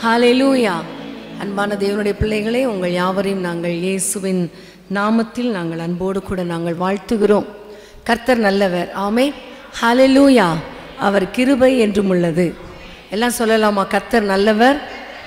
ஹalleluya அன்பான தேவனுடைய பிள்ளைகளே உங்கள் யாவரையும் நாங்கள் இயேசுவின் நாமத்தில் நாங்கள் அன்போடு கூட நாங்கள் வாழ்த்துகிறோம் கர்த்தர் நல்லவர் ஆமே ஹalleluya அவர் கிருபை என்றும் உள்ளது எல்லாம் சொல்லலாமா கர்த்தர் நல்லவர்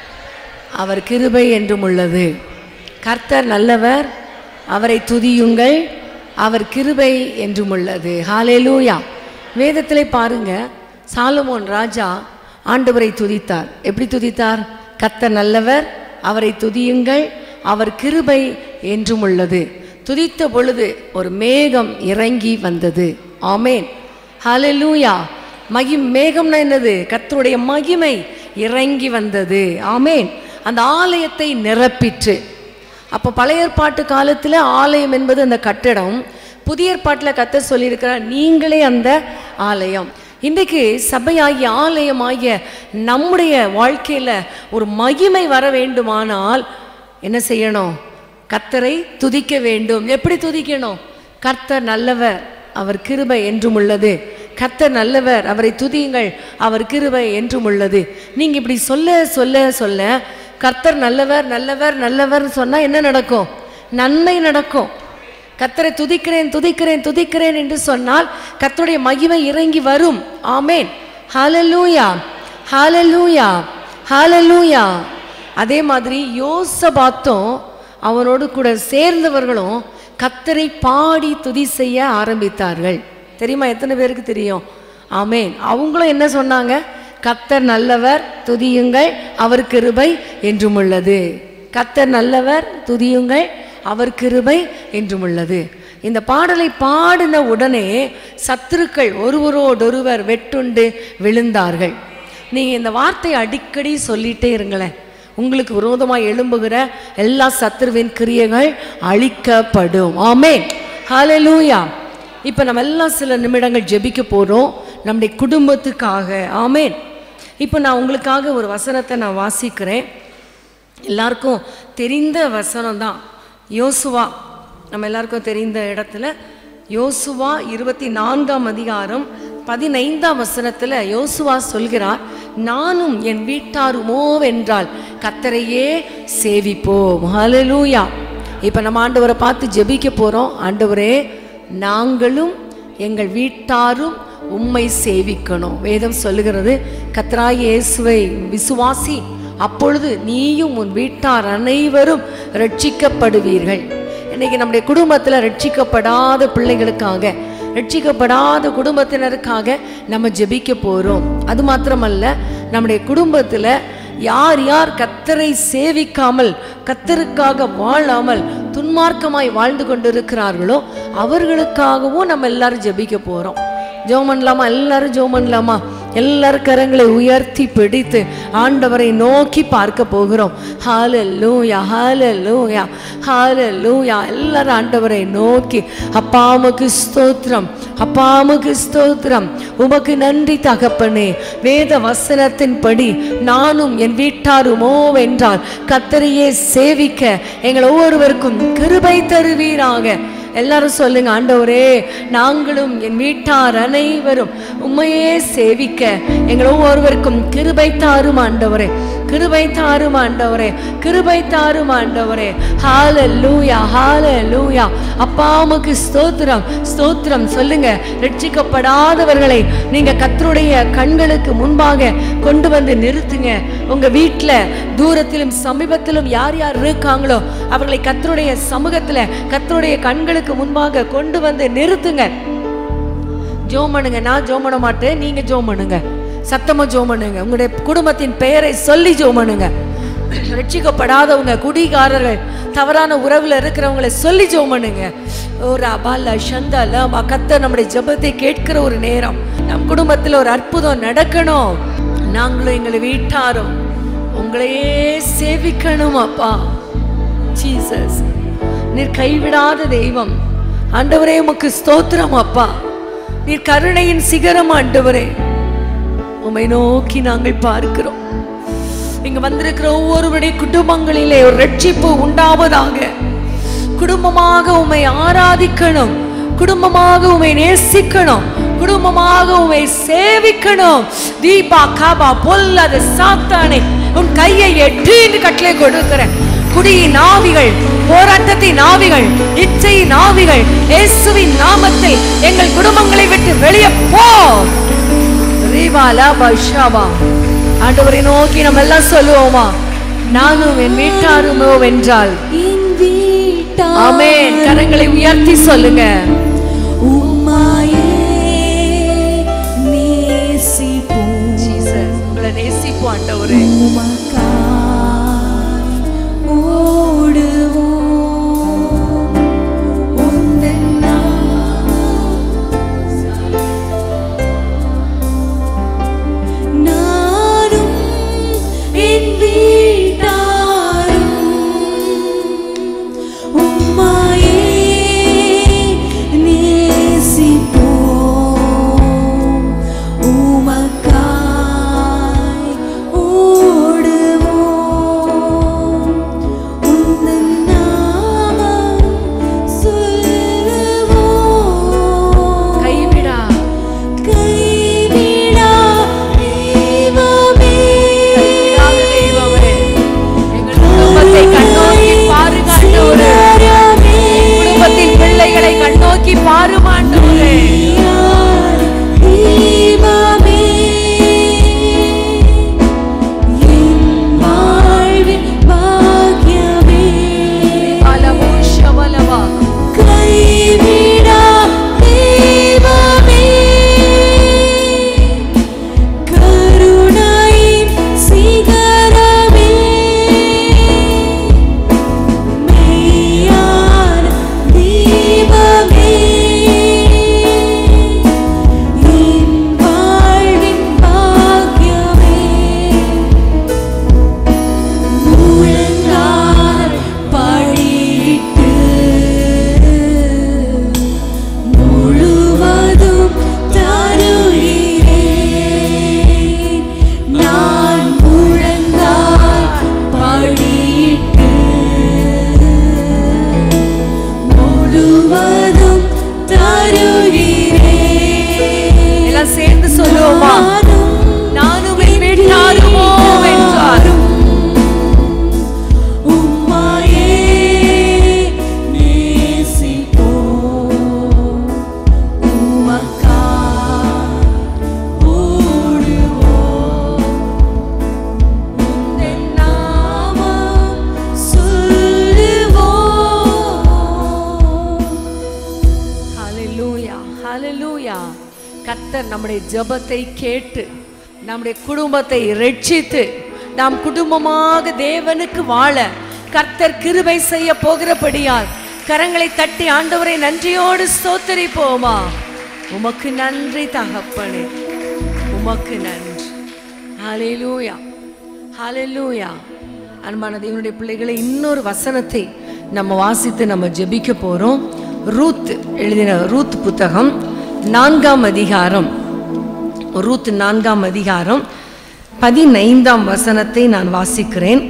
அவர் கிருபை என்றும் உள்ளது கர்த்தர் நல்லவர் அவரை துதியுங்கள் அவர் கிருபை என்றும் உள்ளது ஹalleluya வேதத்திலே பாருங்க சாலமோன் ராஜா ஆண்டவரை துதித்தார் எப்படி துதித்தார் கர்த்தர் நல்லவர் அவரை துதியுங்கள் அவர் கிருபை என்றும் உள்ளது துதித்த பொழுது ஒரு மேகம் இறங்கி வந்தது ஆமேன் ஹalleluya மகி மேகம்னா என்னது கர்த்தருடைய மகிமை இறங்கி வந்தது ஆமேன் அந்த ஆலயத்தை நிரப்பிற்று அப்போ பழைய ஏற்பாட்டு காலத்தில் ஆலயம் என்பது அந்த கட்டடம் புதிய ஏற்பாட்டில் கத்த சொல்லியிருக்கிறார் நீங்களே அந்த ஆலயம் இன்றைக்கு சபையாகிய ஆலயமாகிய நம்முடைய வாழ்க்கையில் ஒரு மகிமை வர வேண்டுமானால் என்ன செய்யணும் கர்த்தரை துதிக்க வேண்டும் எப்படி துதிக்கணும் கர்த்தர் நல்லவர் அவர் கிருபை என்றும் உள்ளது கர்த்தர் நல்லவர் அவரை துதியுங்கள் அவர் கிருபை என்றும் உள்ளது நீங்க இப்படி சொல்ல சொல்ல சொல்ல கர்த்தர் நல்லவர் நல்லவர் நல்லவர்னு சொன்னா என்ன நடக்கும் நன்மை நடக்கும் கர்த்தரை துதிக்கிறேன் துதிக்கிறேன் துதிக்கிறேன் என்று சொன்னால் கர்த்தருடைய மகிமை இறங்கி வரும் ஆமேன் ஹalleluya ஹalleluya ஹalleluya அதே மாதிரி யோசபாத்தும் அவனோடு கூட சேர்ந்தவர்களும் கர்த்தரை பாடி துதி செய்ய ஆரம்பித்தார்கள் தெரியுமா எத்தனை பேருக்கு தெரியும் ஆமேன் அவங்களும் என்ன சொன்னாங்க கர்த்தர் நல்லவர் துதியுங்கள் அவர் கிருபை என்றும் உள்ளது கர்த்தர் நல்லவர் துதியுங்கள் அவர் கிருபை என்றும் உள்ளது இந்த பாடலை பாடின உடனே சத்துருக்கள் ஒருவரோடொருவர் வெட்டுண்டு விழுந்தார்கள் நீங்க இந்த வார்த்தை அடிக்கடி சொல்லிட்டே இருங்களேன் உங்களுக்கு விரோதமாக எழும்புகிற எல்லா சத்துருவின் கிரியைகள் அழிக்கப்படும் ஆமேன் ஹalleluya இப்போ நம்ம எல்லாம் சில நிமிடங்கள் ஜெபிக்க போகிறோம் நம்முடைய குடும்பத்துக்காக ஆமேன் இப்போ நான் உங்களுக்காக ஒரு வசனத்தை நான் வாசிக்கிறேன் எல்லாருக்கும் தெரிந்த வசனம் தான் யோசுவா நம்ம எல்லாருக்கும் தெரிந்த இடத்துல யோசுவா இருபத்தி நான்காம் அதிகாரம் பதினைந்தாம் வசனத்தில் யோசுவா சொல்கிறார் நானும் என் வீட்டாருமோ வென்றால் கத்தரையே சேவிப்போம் ஹalleluya இப்போ நம்ம ஆண்டவரை பார்த்து ஜெபிக்க போகிறோம் ஆண்டவரே நாங்களும் எங்கள் வீட்டாரும் உம்மை சேவிக்கணும் வேதம் சொல்லுகிறது கத்ராய் இயேசுவை விசுவாசி அப்பொழுது நீயும் உன் வீட்டார் அனைவரும் ரட்சிக்கப்படுவீர்கள் இன்னைக்கு நம்முடைய குடும்பத்தில் ரட்சிக்கப்படாத பிள்ளைகளுக்காக ரட்சிக்கப்படாத குடும்பத்தினருக்காக நம்ம ஜெபிக்க போகிறோம் அது மாத்திரமல்ல நம்முடைய குடும்பத்தில் யார் யார் கத்தரை சேவிக்காமல் கத்தருக்காக வாழாமல் துன்மார்க்கமாய் வாழ்ந்து கொண்டிருக்கிறார்களோ அவர்களுக்காகவும் நம்ம எல்லாரும் ஜெபிக்க போகிறோம் ஜோம் பண்ணலாமா எல்லாரும் ஜோம் பண்ணலாமா எல்லாரும் கரங்களை உயர்த்தி பிடித்து ஆண்டவரை நோக்கி பார்க்க போகிறோம் ஹalleluya ஹalleluya ஹalleluya எல்லாரும் ஆண்டவரை நோக்கி அப்பா உமக்கு ஸ்தோத்திரம் அப்பா உமக்கு ஸ்தோத்திரம் உமக்கு நன்றி தகப்பனே வேத வசனத்தின்படி நானும் என் வீட்டாருமோ வென்றால் கத்தரையே சேவிக்க எங்கள் ஒவ்வொருவருக்கும் கிருபை தருவீராக எல்லாரும் சொல்லுங்க ஆண்டவரே நாங்களும் என் வீட்டார் அனைவரும் உண்மையே சேவிக்க எங்கள் ஒவ்வொருவருக்கும் கிருபை தாரும் ஆண்டவரே கிருபை தாரும் ஆண்டவரே கிருபை தாரும் ஆண்டவரே ஹalleluya ஹalleluya அப்பா உமக்கு ஸ்தோத்திரம் ஸ்தோத்திரம் சொல்லுங்க ரட்சிக்கப்படாதவர்களை நீங்க கர்த்தருடைய கண்களுக்கு முன்பாக கொண்டு வந்து நிறுத்துங்க உங்க வீட்டில் தூரத்திலும் சமீபத்திலும் யார் யார் இருக்காங்களோ அவர்களை கர்த்தருடைய சமூகத்துல கர்த்தருடைய கண்களுக்கு முன்பாக கொண்டு வந்து நிறுத்துங்க ஜோம் பண்ணுங்க நான் ஜோம் பண்ண மாட்டேன் நீங்க ஜோம் பண்ணுங்க சத்தமா ஜோம் பண்ணுங்க உங்களுடைய குடும்பத்தின் பெயரை சொல்லி ஜோம் பண்ணுங்க ரட்சிக்கப்படாதவங்க குடிகாரர்கள் தவறான உறவுல இருக்கிறவங்களை சொல்லி ஜோம் பண்ணுங்க ஒரு அபால சந்தால கத்த நம்முடைய ஜெபத்தை கேட்கிற ஒரு நேரம் நம் குடும்பத்தில் ஒரு அற்புதம் நடக்கணும் நாங்களும் எங்களை வீட்டாரும் உங்களையே சேவிக்கணும் அப்பா ஜீசஸ் நீர் கைவிடாத தெய்வம் ஆண்டவரே உமக்கு ஸ்தோத்திரம் அப்பா நீர் கருணையின் சிகரம் ஆண்டவரே உம்மை நோக்கி நாங்கள் பார்க்கிறோம் இங்க வந்திருக்கிற ஒவ்வொருவருடைய குடும்பங்களிலே ஒரு ரட்சிப்பு உண்டாவதாக குடும்பமாக உம்மை ஆராதிக்கணும் குடும்பமாக உம்மை நேசிக்கணும் குடும்பமாக உம்மை சேவிக்கணும் தீபா காபா பொல்லாத சாத்தானே உன் கையை எட்டு என்று கட்டளை கொடுக்கிறேன் குடியின் ஆவிகள் போராட்டத்தின் ஆவிகள் இச்சையின் ஆவிகள் இயேசுவின் நாமத்தில் எங்கள் குடும்பங்களை விட்டு வெளியே போ ரீவாலா பஷாவா ஆண்டவரை நோக்கி நம்ம எல்லாம் சொல்லுவோமா நானும் என் வீட்டாருமோ வென்றால் என் வீட்டார் ஆமென் கரங்களை உயர்த்தி சொல்லுங்க உம்மாயே நேசிப்போம் ஜீசஸ் உங்களை நேசிப்போம் ஆண்டவரே உமக்காய் ஓடுவோம் உந்தன் நானும் என் வீட்டாரும் உம்மாயே நேசிப்போம் உமக்காய் ஓடுவோம் உந்தன் நாமம் சொல்லுவோம் கைவிடா கைவிடா தெய்வமே கைவிடாத தெய்வமே எங்கள் குடும்பத்தை கண்ணோக்கி பாருங்க ஆண்டவரே குடும்பத்தின் பிள்ளைகளை கண்ணோக்கி பாரும் ஆண்டவரே யார் தெய்வமே என் வாழ்வின் பாக்கியமே அலமோ ஷவலவா கைவிடா தெய்வமே கருணையின் சிகரமே மெய்யான தீபமே என் வாழ்வின் பாக்கியமே முழங்கால் படியிட்டு முழுவதும் தருகிறேன் நான் முழங்கால் படியிட்டு முழுவதும் தருகிறேன் எல்லாம் சேர்ந்து சொல்லுவோமா நானும் என் வீட்டாருமோ வென்றார் உம்மாயே நேசிப்போம் உமக்காய் ஓடுவோம் உந்தன் நாமம் சொல்லுவோம் ஹalleluya ஹalleluya கர்த்தர் நம்முடைய ஜெபத்தை கேட்டு நம்முடைய குடும்பத்தை ரட்சித்து நாம் குடும்பமாக தேவனுக்கு வாழ கர்த்தர் கிருபை செய்ய போகிறபடியால் கரங்களை தட்டி ஆண்டவரை நன்றியோடு ஸ்தோத்தரிப்போமா உமக்கு நன்றி தகப்பனே உமக்கு நன்றி ஹalleluya ஹalleluya அன்பான தேவனுடைய பிள்ளைகளை இன்னொரு வசனத்தை நம்ம வாசித்து நம்ம ஜெபிக்க போறோம் ரூத் எழுதின ரூத் புத்தகம் நான்காம் அதிகாரம் ரூத் நான்காம் அதிகாரம் பதினைந்தாம் வசனத்தை நான் வாசிக்கிறேன்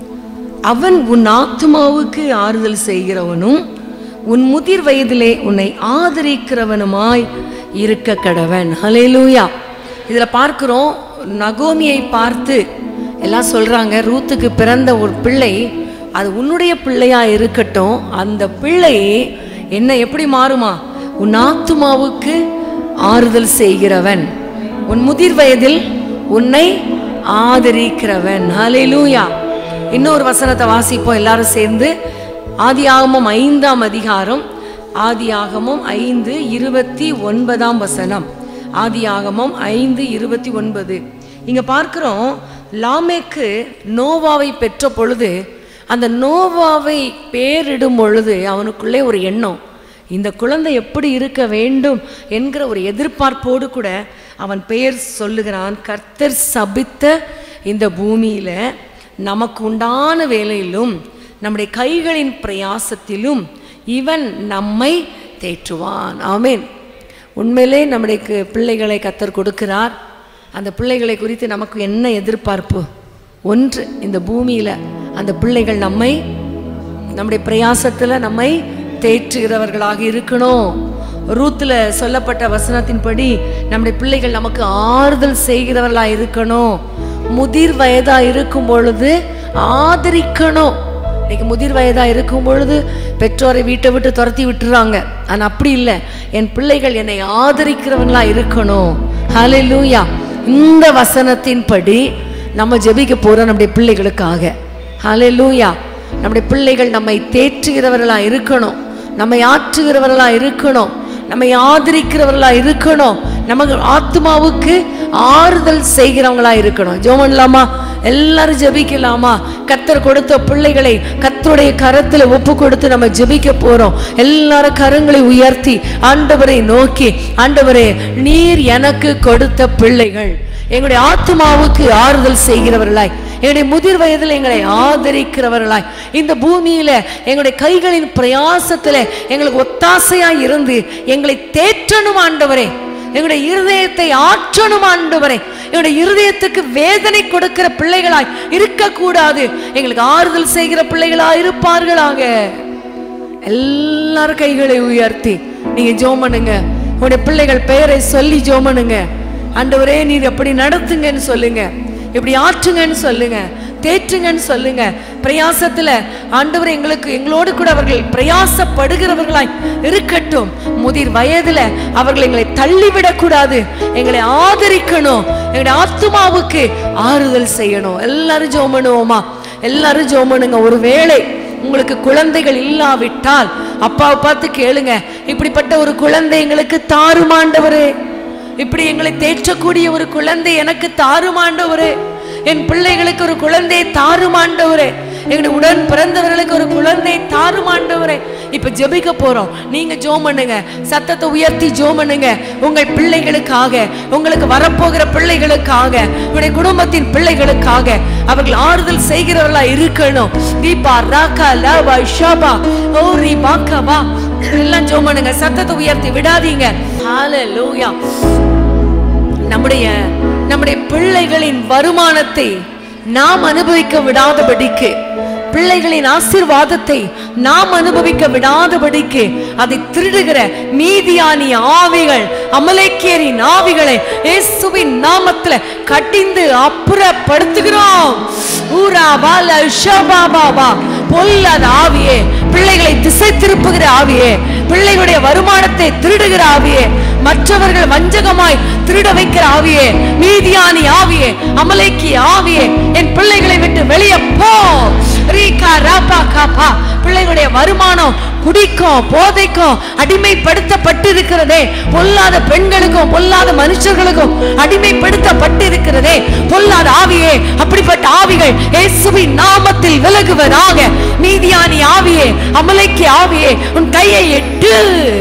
அவன் உன் ஆத்துமாவுக்கு ஆறுதல் செய்கிறவனும் உன் முதிர் வயதிலே உன்னை ஆதரிக்கிறவனுமாய் இருக்க கடவன் ஹalleluya இதுல பார்க்கிறோம் நகோமியை பார்த்து எல்லாம் சொல்றாங்க ரூத்துக்கு பிறந்த ஒரு பிள்ளை அது உன்னுடைய பிள்ளையா இருக்கட்டும் அந்த பிள்ளை என்ன எப்படி மாறுமா உன் ஆத்துமாவுக்கு ஆறுதல் செய்கிறவன் உன் முதிர் வயதில் உன்னை ஆதரிக்கிறவன் ஹalleluya இன்னொரு வசனத்தை வாசிப்போம் எல்லாரும் சேர்ந்து ஆதியாகமம் ஐந்தாம் அதிகாரம் ஆதியாகமம் ஐந்து இருபத்தி ஒன்பதாம் வசனம் ஆதியாகமம் ஐந்து இருபத்தி ஒன்பது இங்க பார்க்கிறோம் லாமேக்கு நோவாவை பெற்ற பொழுது அந்த நோவாவை பேரிடும் பொழுது அவனுக்குள்ளே ஒரு எண்ணம் இந்த குழந்தை எப்படி இருக்க வேண்டும் என்கிற ஒரு எதிர்பார்ப்போடு கூட அவன் பெயர் சொல்லுகிறான் கர்த்தர் சபித்த இந்த பூமியில நமக்கு உண்டான வேலையிலும் நம்முடைய கைகளின் பிரயாசத்திலும் இவன் நம்மை தேற்றுவான் ஆமென் உண்மையிலே நம்முடைய கு- பிள்ளைகளை கத்தர் கொடுக்கிறார் அந்த பிள்ளைகளை குறித்து நமக்கு என்ன எதிர்பார்ப்பு ஒன்று இந்த பூமியில அந்த பிள்ளைகள் நம்மை நம்முடைய பிரயாசத்துல நம்மை தேற்றுகிறவர்களாக இருக்கணும் ரூத்துல சொல்லப்பட்ட வசனத்தின்படி நம்முடைய பிள்ளைகள் நமக்கு ஆறுதல் செய்கிறவர்களா இருக்கணும் முதிர் வயதா இருக்கும் பொழுது ஆதரிக்கணும் இன்னைக்கு முதிர் வயதா இருக்கும் பொழுது பெற்றோரை வீட்டை விட்டு துரத்தி விட்டுறாங்க ஆனா அப்படி இல்லை என் பிள்ளைகள் என்னை ஆதரிக்கிறவங்களா இருக்கணும் ஹalleluya இந்த வசனத்தின்படி நம்ம ஜெபிக்க போறோம் நம்முடைய பிள்ளைகளுக்காக ஹalleluya நம்முடைய பிள்ளைகள் நம்மை தேற்றுகிறவர்களா இருக்கணும் நம்மை ஆற்றுகிறவர்களா இருக்கணும் நம்மை ஆதரிக்கிறவர்களா இருக்கணும் நமக்கு ஆத்மாவுக்கு ஆறுதல் செய்கிறவங்களா இருக்கணும் ஜோமன்லாமா எல்லாரும் ஜெபிக்கலாமா கத்தர் கொடுத்த பிள்ளைகளை கத்தருடைய கரத்துல ஒப்பு கொடுத்து நம்ம ஜெபிக்க போறோம் எல்லாரும் கரங்களை உயர்த்தி ஆண்டவரை நோக்கி ஆண்டவரே நீர் எனக்கு கொடுத்த பிள்ளைகள் எங்களுடைய ஆத்மாவுக்கு ஆறுதல் செய்கிறவர்களாய் எங்களுடைய முதிர் வயதில் எங்களை ஆதரிக்கிறவர்களாய் இந்த பூமியில எங்களுடைய கைகளின் பிரயாசத்துல எங்களுக்கு ஒத்தாசையாய் இருந்து எங்களை தேற்றணும் ஆண்டவரே எங்களுடைய இருதயத்தை ஆற்றணும் ஆண்டவரே எங்களுடைய இருதயத்துக்கு வேதனை கொடுக்கிற பிள்ளைகளாய் இருக்கக்கூடாது எங்களுக்கு ஆறுதல் செய்கிற பிள்ளைகளாய் இருப்பார்களாக எல்லாரும் கைகளை உயர்த்தி நீங்க ஜோம் பண்ணுங்க உங்களுடைய பிள்ளைகள் பெயரை சொல்லி ஜோம் பண்ணுங்க ஆண்டவரே நீர் எப்படி நடத்துங்கன்னு சொல்லுங்க இப்படி ஆற்றுங்கன்னு சொல்லுங்க தேற்றுங்கன்னு சொல்லுங்க பிரயாசத்துல ஆண்டவர் எங்களுக்கு எங்களோடு கூட அவர்கள் பிரயாசப்படுகிறவர்களாய் இருக்கட்டும் முதிர் வயதுல அவர்கள் எங்களை தள்ளிவிடக் கூடாது எங்களை ஆதரிக்கணும் எங்களுடைய ஆத்துமாவுக்கு ஆறுதல் செய்யணும் எல்லாரும் ஜோம் பண்ணுவோமா எல்லாரும் ஜோம் பண்ணுங்க ஒருவேளை உங்களுக்கு குழந்தைகள் இல்லாவிட்டால் அப்பாவை பார்த்து கேளுங்க இப்படிப்பட்ட ஒரு குழந்தை எங்களுக்கு தாருமாண்டவரே இப்படி எங்களை தேற்றக்கூடிய ஒரு குழந்தை எனக்கு தாருமாண்டவரே என் பிள்ளைகளுக்கு ஒரு குழந்தை தாருமாண்டவரே எங்களுடைய உடன் பிறந்தவர்களுக்கு ஒரு குழந்தை தாருமாண்டவரே இப்ப ஜெபிக்க போறோம் நீங்க ஜோம் பண்ணுங்க சத்தத்தை உயர்த்தி ஜோம் பண்ணுங்க உங்கள் பிள்ளைகளுக்காக உங்களுக்கு வரப்போகிற பிள்ளைகளுக்காக உங்களுடைய குடும்பத்தின் பிள்ளைகளுக்காக அவர்கள் ஆறுதல் செய்கிறவர்களா இருக்கணும் தீபா ராக்கா லவா ஷபா ஓ ரீ பாக்கா வா எல்லாம் ஜோம் பண்ணுங்க சத்தத்தை உயர்த்தி விடாதீங்க ஹalleluya நம்முடைய நம்முடைய பிள்ளைகளின் வருமானத்தை நாம் அனுபவிக்க விடாதபடிக்கு பிள்ளைகளின் ஆசீர்வாதத்தை நாம் அனுபவிக்க விடாதபடிக்கு அதை திருடுகிற மீதியானி ஆவிகள் அமலேக்கியரின் ஆவிகளை இயேசுவின் நாமத்துல கட்டிந்து அப்புறப்படுத்துகிறோம் ஊரா பால ஷபா பாபா பொல்லாத ஆவியே பிள்ளைகளை திசை திருப்புகிற ஆவியே பிள்ளைகளுடைய வருமானத்தை திருடுகிற ஆவியே மற்றவர்கள் வஞ்சகமாய் திருட வைக்கிற ஆவியே மீதியானி ஆவியே அமலேக்கி ஆவியே என் பிள்ளைகளை விட்டு வெளியே போ ரீகா ராபா காபா பிள்ளைகளுடைய வருமானம் குடிக்கும் போதைக்கும் அடிமைப்படுத்தப்பட்டு இருக்கிறதே பொல்லாத பெண்களுக்கும் பொல்லாத மனுஷர்களுக்கும் அடிமைப்படுத்தப்பட்டு இருக்கிறதே பொல்லாத ஆவியே அப்படிப்பட்ட ஆவிகள் இயேசுவின் நாமத்தில் விலகுவதாக மீதியானி ஆவியே அமலைக்கு ஆவியே உன் கையை எட்டு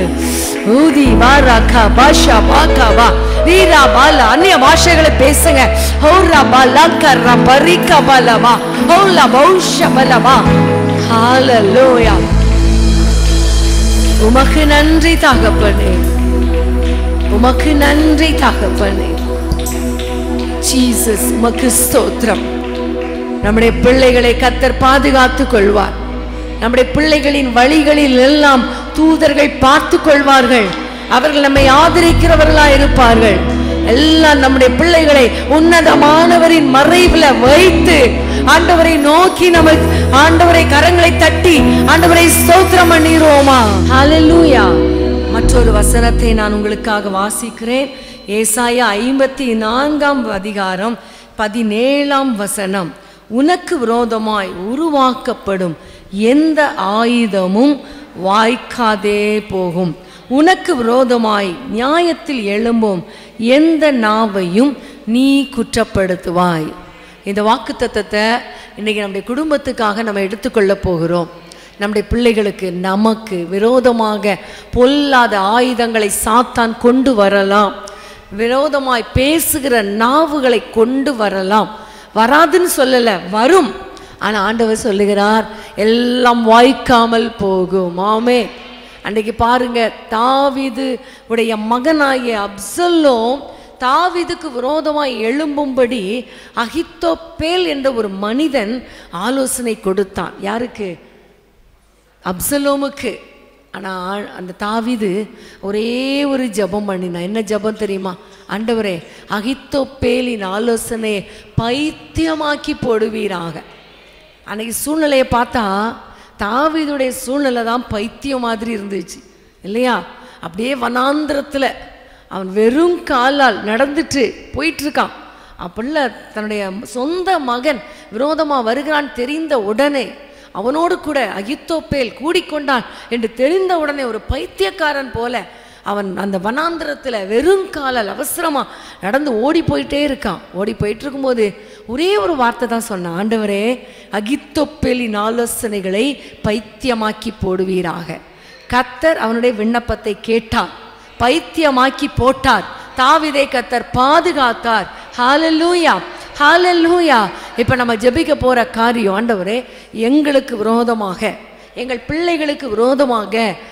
ஊதி வாராக்கா பாஷா பாக்கா வா வீரா பாலா அந்நிய பாஷைகளை பேசுங்க ஹௌரா பாலா கர்ரா பரிக்கா பாலா வா ஹௌலா பௌஷ பலா வா ஹalleluya உமக்கு நன்றி தகப்பனே உமக்கு நன்றி தகப்பனே ஜீசஸ் உமக்கு ஸ்தோத்திரம் நம்முடைய பிள்ளைகளை கத்தர் பாதுகாத்துக் கொள்வார் நம்முடைய பிள்ளைகளின் வழிகளில் எல்லாம் தூதர்கள் பார்த்து கொள்வார்கள் அவர்கள் நம்மை ஆதரிக்கிறவர்களா இருப்பார்கள் எல்லாம் நம்முடைய பிள்ளைகளை உன்னதமானவரின் மறைவுல வைத்து ஆண்டவரை நோக்கி நம்ம ஆண்டவரை கரங்களை தட்டி ஆண்டவரை ஸ்தோத்திரம் பண்ணிடுவோமா ஹalleluya மற்றொரு வசனத்தை நான் உங்களுக்காக வாசிக்கிறேன் ஏசாயா ஐம்பத்தி நான்காம் அதிகாரம் பதினேழாம் வசனம் உனக்கு விரோதமாய் உருவாக்கப்படும் எந்த ஆயுதமும் வாய்க்காதே போகும் உனக்கு விரோதமாய் நியாயத்தில் எழும்பும் எந்த நாவையும் நீ குற்றப்படுத்துவாய் இந்த வாக்குத்தத்தத்தை இன்னைக்கு நம்முடைய குடும்பத்துக்காக நம்ம எடுத்துக்கொள்ள போகிறோம் நம்முடைய பிள்ளைகளுக்கு நமக்கு விரோதமாக பொல்லாத ஆயுதங்களை சாத்தான் கொண்டு வரலாம் விரோதமாய் பேசுகிற நாவுகளை கொண்டு வரலாம் வராதுன்னு சொல்லல வரும் ஆனா ஆண்டவர் சொல்லுகிறார் எல்லாம் வாய்க்காமல் போகும் ஆமே அன்றைக்கு பாருங்க தாவீது உடைய மகனாகிய அப்சல்லோம் தாவீதுக்கு விரோதமாய் எழும்பும்படி அகித்தோப்பேல் என்ற ஒரு மனிதன் ஆலோசனை கொடுத்தான் யாருக்கு அப்சலோமுக்கு ஆனா அந்த தாவீது ஒரே ஒரு ஜெபம் பண்ணினான் என்ன ஜெபம் தெரியுமா ஆண்டவரே அகித்தோப்பேலின் ஆலோசனையை பைத்தியமாக்கி போடுவீராக அன்னைக்கு சூழ்நிலையை பார்த்தா தாவீதுடைய சூழ்நிலை தான் பைத்தியம் மாதிரி இருந்துச்சு இல்லையா அப்படியே வனாந்திரத்தில் அவன் வெறும் காலால் நடந்துட்டு போயிட்டு இருக்கான் அப்படில்ல தன்னுடைய சொந்த மகன் விரோதமாக வருகிறான் தெரிந்த உடனே அவனோடு கூட அகித்தோப்பேல் கூடிக்கொண்டான் என்று தெரிந்த உடனே ஒரு பைத்தியக்காரன் போல அவன் அந்த வனாந்திரத்தில் வெறும் காலால் அவசரமா நடந்து ஓடி போயிட்டே இருக்கான் ஓடி போயிட்டு இருக்கும்போது ஒரே ஒரு வார்த்தை தான் சொன்னான் ஆண்டவரே அகித்தொப்பேலின் ஆலோசனைகளை பைத்தியமாக்கி போடுவீராக கத்தர் அவனுடைய விண்ணப்பத்தை கேட்டார் பைத்தியமாக்கி போட்டார் தாவிதை கத்தர் பாதுகாத்தார் ஹalleluya ஹalleluya இப்போ நம்ம ஜெபிக்க போற காரியம் ஆண்டவரே எங்களுக்கு விரோதமாக எங்கள் பிள்ளைகளுக்கு விரோதமாக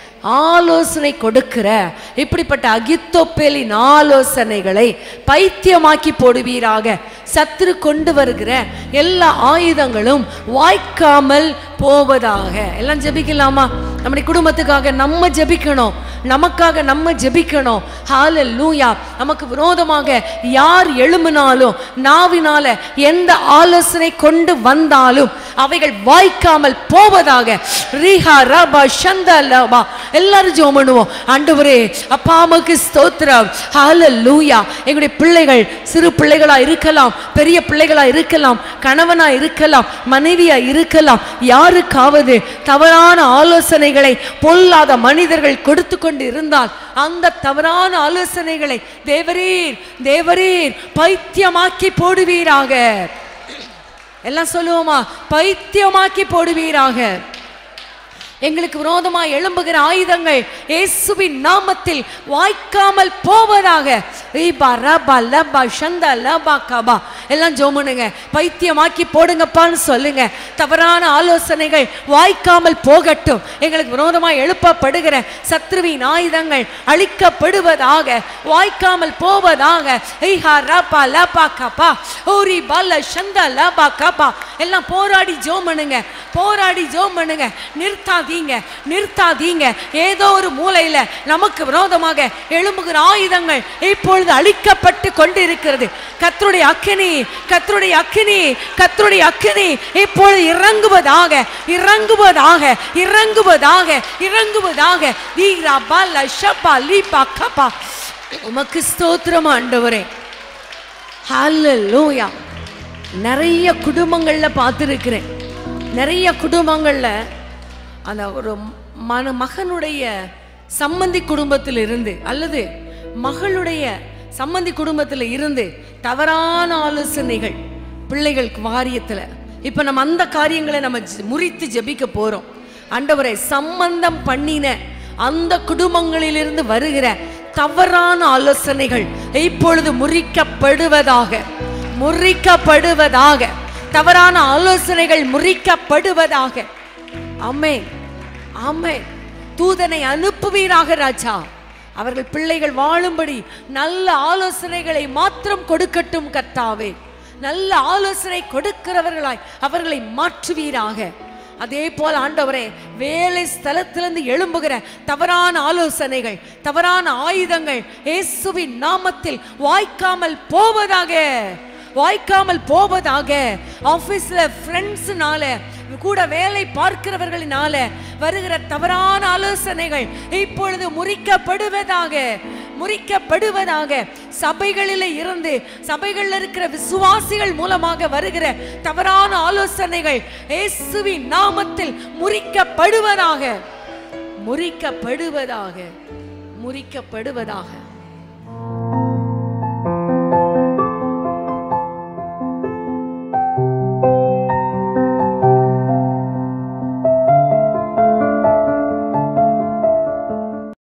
ஆலோசனை கொடுக்கிற இப்படிப்பட்ட அகித்தோப்பேலின் ஆலோசனைகளை பைத்தியமாக்கி போடுவீராக சத்துரு கொண்டு வருகிற எல்லா ஆயுதங்களும் வாய்க்காமல் போவதாக எல்லாம் ஜெபிக்கலாமா நம்முடைய குடும்பத்துக்காக நம்ம ஜெபிக்கணும் நமக்காக நம்ம ஜெபிக்கணும் ஹalleluya நமக்கு விரோதமாக யார் எழும்பினாலும் நாவினால எந்த ஆலோசனை கொண்டு வந்தாலும் அவைகள் வாய்க்காமல் போவதாக ரீஹா ரபா சந்தா லபா எல்லாரும் ஜெபம் பண்ணுவோம் ஆண்டவரே அப்பா அம்மாக்கு ஸ்தோத்திரம் ஹalleluya எங்களுடைய பிள்ளைகள் சிறு பிள்ளைகளா இருக்கலாம் பெரிய பிள்ளைகளா இருக்கலாம் கணவனா இருக்கலாம் மனைவியா இருக்கலாம் யாருக்காவது தவறான ஆலோசனைகளை பொல்லாத மனிதர்கள் கொடுத்து கொண்டு இருந்தால் அந்த தவறான ஆலோசனைகளை தேவரீர் தேவரீர் பைத்தியமாக்கி போடுவீராக எல்லாம் சொல்லுவோமா பைத்தியமாக்கி போடுவீராக எங்களுக்கு விரோதமாய் எழும்புகிற ஆயுதங்கள் இயேசுவின் நாமத்தில் வாய்க்காமல் போவதாக ரீபா ரபா லபா ஷந்தா லபா கபா எல்லாம் ஜோமுனுங்க பைத்தியமாக்கி போடுங்கப்பான்னு சொல்லுங்க தவறான ஆலோசனைகள் வாய்க்காமல் போகட்டும் எங்களுக்கு விரோதமாய் எழுப்பப்படுகிற சத்ருவின் ஆயுதங்கள் அழிக்கப்படுவதாக வாய்க்காமல் போவதாக ஐஹா ரபா லபா கபா ஓரி பல ஷந்தா லபா கபா எல்லாம் போராடி ஜோம் பண்ணுங்க போராடி ஜோம் பண்ணுங்க நிறுத்தாதீங்க நிறுத்தாதீங்க ஏதோ ஒரு மூலையில நமக்கு விரோதமாக எழும்புகிற ஆயுதங்கள் இப்பொழுது அழிக்கப்பட்டு கொண்டிருக்கிறது கத்தருடைய அக்கினி கத்தருடைய அக்கினி கத்தருடைய அக்கினி இப்பொழுது இறங்குவதாக இறங்குவதாக இறங்குவதாக இறங்குவதாக தீரா பல ஷபா லீபா கபா உமக்கு ஸ்தோத்திரம் ஆண்டவரே ஹalleluya நிறைய குடும்பங்கள்ல பார்த்துருக்கிறேன் நிறைய குடும்பங்கள்ல அந்த ஒரு மன மகனுடைய சம்மந்தி குடும்பத்தில் இருந்து அல்லது மகளுடைய சம்மந்தி குடும்பத்தில் இருந்து தவறான ஆலோசனைகள் பிள்ளைகள் வாரியத்துல இப்ப நம்ம அந்த காரியங்களை நம்ம ஜெ- முறித்து ஜெபிக்க போறோம் ஆண்டவரை சம்பந்தம் பண்ணின அந்த குடும்பங்களிலிருந்து வருகிற தவறான ஆலோசனைகள் இப்பொழுது முறிக்கப்படுவதாக முறிக்கப்படுவதாக தவறான ஆலோசனைகள் முறிக்கப்படுவதாக ஆமென் ஆமென் தூதனை அனுப்புவீராக ராஜா அவர்கள் பிள்ளைகள் வாழும்படி நல்ல ஆலோசனைகளை மாத்திரம் கொடுக்கட்டும் கர்த்தாவே நல்ல ஆலோசனை கொடுக்கிறவர்களாய் அவர்களை மாற்றுவீராக அதே போல ஆண்டவரே வேலை ஸ்தலத்திலிருந்து எழும்புகிற தவறான ஆலோசனைகள் தவறான ஆயுதங்கள் இயேசுவின் நாமத்தில் வாய்க்காமல் போவதாக வாய்க்காமல் போவதாக ஆபீஸ்ல ஃப்ரெண்ட்ஸ்னால கூட வேலை பார்க்கிறவர்களினால வருகிற தவறான ஆலோசனைகள் இப்பொழுது முறிக்கப்படுவதாக முறிக்கப்படுவதாக சபைகளில் இருந்து சபைகளில் இருக்கிற விசுவாசிகள் மூலமாக வருகிற தவறான ஆலோசனைகள் இயேசுவின் நாமத்தில் முறிக்கப்படுவதாக முறிக்கப்படுவதாக முறிக்கப்படுவதாக